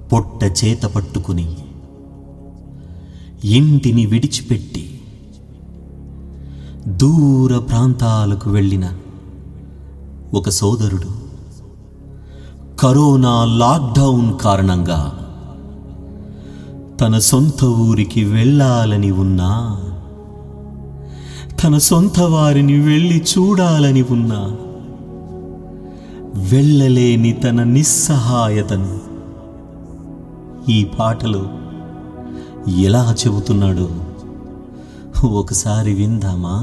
పొట్ట చేత పట్టుకుని ఇంటిని విడిచిపెట్టి దూర ప్రాంతాలకు వెళ్ళిన ఒక సోదరుడు కరోనా లాక్డౌన్ కారణంగా తన సొంత ఊరికి వెళ్ళాలని ఉన్నా తన సొంత వారిని వెళ్ళి చూడాలని ఉన్నా వెళ్ళలేని తన నిస్సహాయతను ఈ పాటలో ఎలా చెబుతున్నాడో ఒకసారి విందామా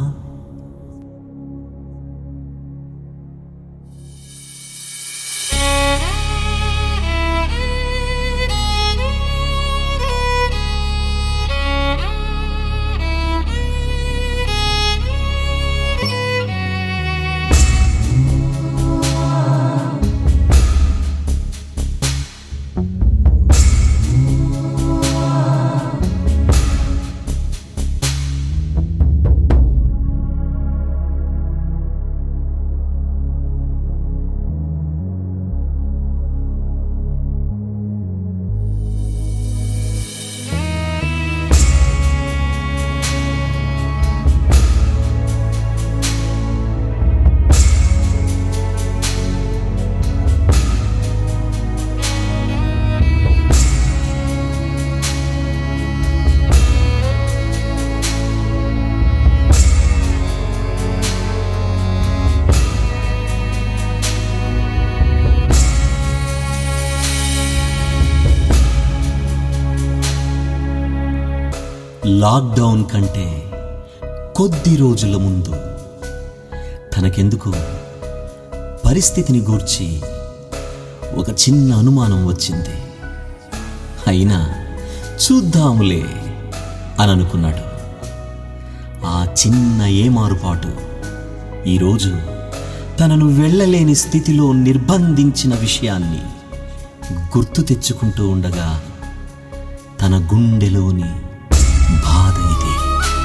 లాక్డౌన్ కంటే కొద్ది రోజుల ముందు తనకెందుకు పరిస్థితిని గూర్చి ఒక చిన్న అనుమానం వచ్చింది అయినా చూద్దాములే అని అనుకున్నాడు ఆ చిన్న ఏమారుపాటు ఈరోజు తనను వెళ్ళలేని స్థితిలో నిర్బంధించిన విషయాన్ని గుర్తు తెచ్చుకుంటూ ఉండగా తన గుండెలోని బాధ ఇది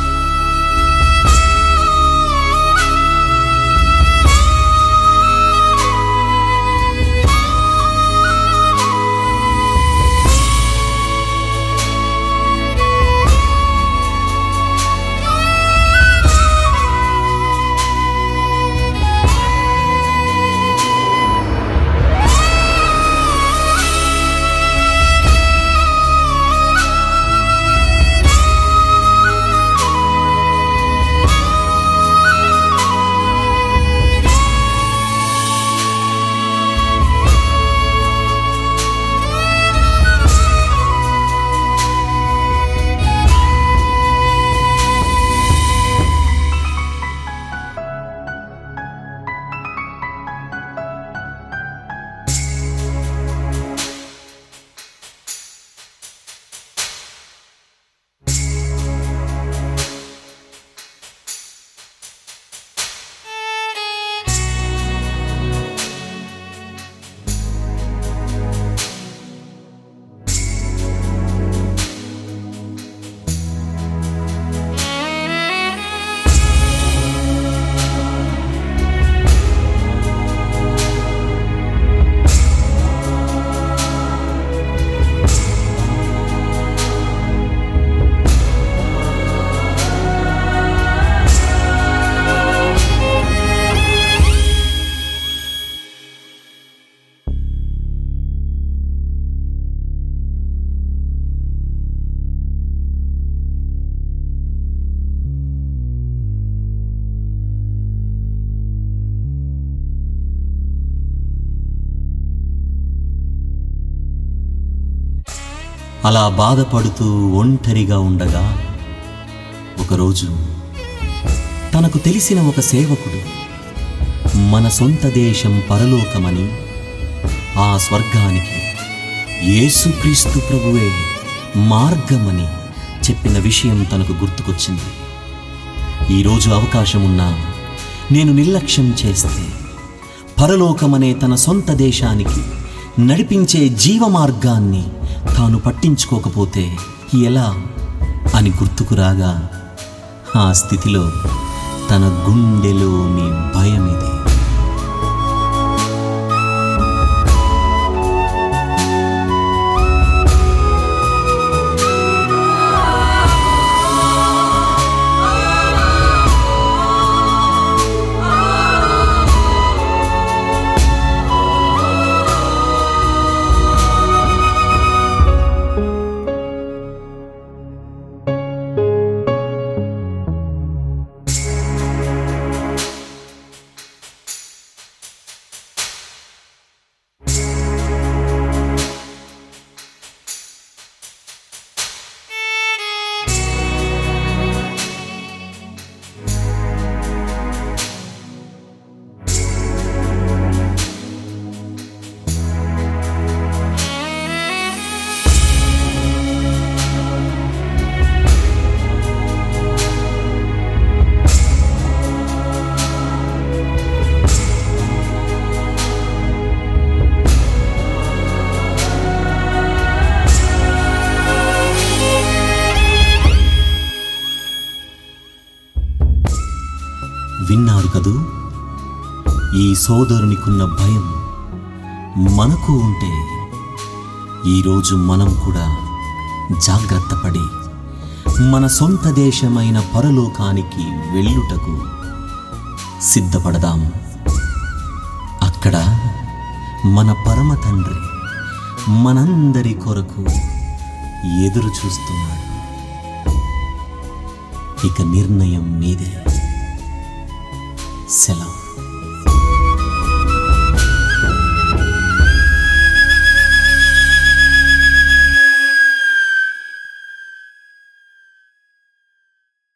అలా బాధపడుతూ ఒంటరిగా ఉండగా ఒకరోజు తనకు తెలిసిన ఒక సేవకుడు మన సొంత దేశం పరలోకమని ఆ స్వర్గానికి యేసుక్రీస్తు ప్రభువే మార్గమని చెప్పిన విషయం తనకు గుర్తుకొచ్చింది ఈరోజు అవకాశం ఉన్నా నేను నిర్లక్ష్యం చేస్తే పరలోకమనే తన సొంత దేశానికి నడిపించే జీవ మార్గాన్ని తాను పట్టించుకోకపోతే ఎలా అని గుర్తుకు రాగా ఆ స్థితిలో తన గుండెలోని భయమిది కాదు కదూ ఈ సోదరునికున్న భయం మనకు ఉంటే ఈరోజు మనం కూడా జాగ్రత్త పడి మన సొంత దేశమైన పరలోకానికి వెళ్ళుటకు సిద్ధపడదాం అక్కడ మన పరమ తండ్రి మనందరి కొరకు ఎదురు చూస్తున్నాడు ఇక నిర్ణయం మీదే సెలవు